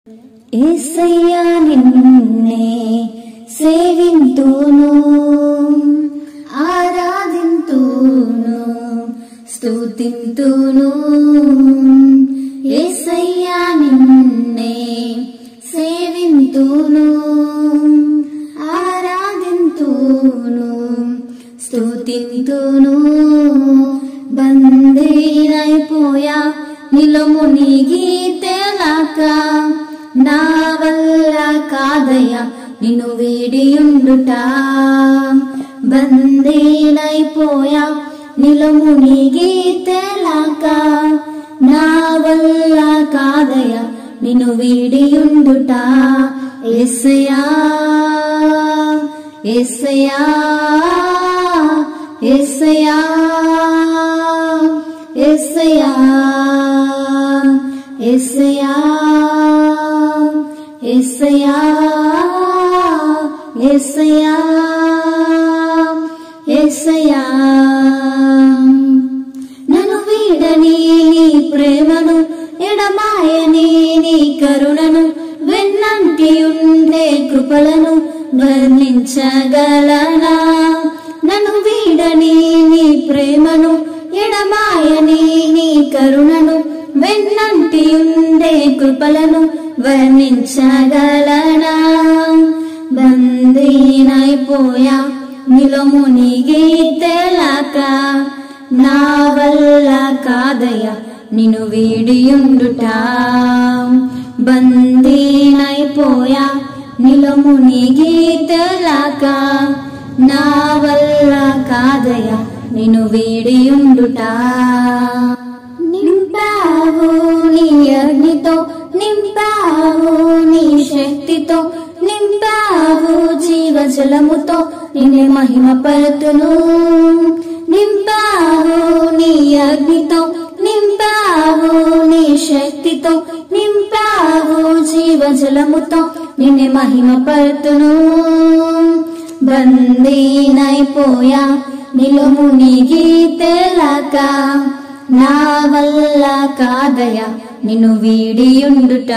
ఏసయ్యా నిన్నే సేవింతును ఆరాధింతును స్తుతింతును ఏసయ్యా నిన్నే సేవింతును ఆరాధింతును స్తుతింతును బందీనైపోయా నిలము నీగి తేలాక నా వల్ల కాదయ నిన్ను వీడియుండుట బందీనైపోయా నిలము నీగి తేలాక నా వల్ల కాదయ నిన్ను వీడియుండుట ఎస్సయా ఎస్సయా ఎస్సయా ఎస్సయా ఎస్సయా ఎస్సయా ఎస్సయా ఎస్సయా నన్ను వీడని నీ ప్రేమను ఎడమాయని నీ కరుణను వెన్నంటి ఉండే కృపలను వర్ణించగలనా నన్ను వీడని నీ ప్రేమను ఎడమాయని నీ కరుణను వెన్నంటి ఉండే కృపలను వర్ణించగలనా బందీనైపోయా నిలము నీగే తెలక నా వల్ల కాదయ నిన్ను వీడియుండుట బందీనైపోయా నిలము నీగే తెలక నా వల్ల కాదయ నిన్ను వీడియుండుట నింపావు నీ అగ్నితో నింపావు నీ శక్తితో నింపావు జీవజలముతో నిన్నే మహిమ పరుతును నింపావు నీ అగ్నితో నింపావు నీ శక్తితో నింపావు జీవజలముతో నిన్నే మహిమ పరుతును బందీనైపోయా నిలుము నీగి తెలక నా వల్ల కాదయ నిన్ను వీడియుండుట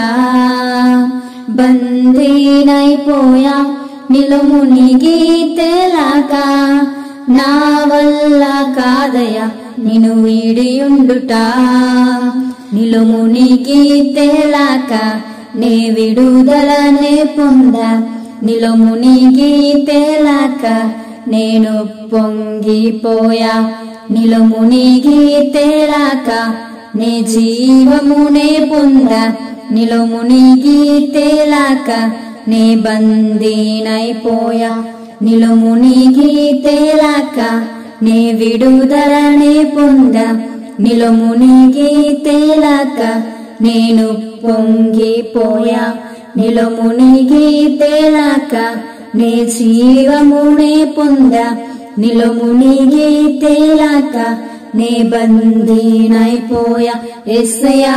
బందీనైపోయా నిలుము నీగి తెలక నా వల్ల కాదయ నిన్ను వీడియుండుట నిలుము నీగి తెలక నే విడుదలనే పొంద నిలుము నీగి తెలక నేను పొంగిపోయా నిలుము నీగి తేలాక నే జీవమునే పొంద నిలుము నీగి తేలాక నే బందీనైపోయా నిలుము నీగి తేలాక నే విడుదలనే పొంద నిలుము నీగి తేలాక నేను పొంగిపోయా నిలుము నీగి తేలాక నే జీవమునే పొంద నిలుము నీగి తేలాక నే బందీనైపోయా ఎస్సయా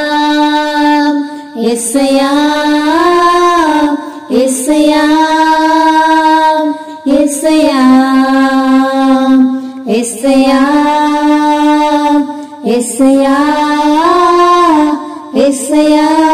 ఎస్సయా ఎస్సయా ఎస్సయా ఎస్సయా ఎస్సయా ఎస్సయా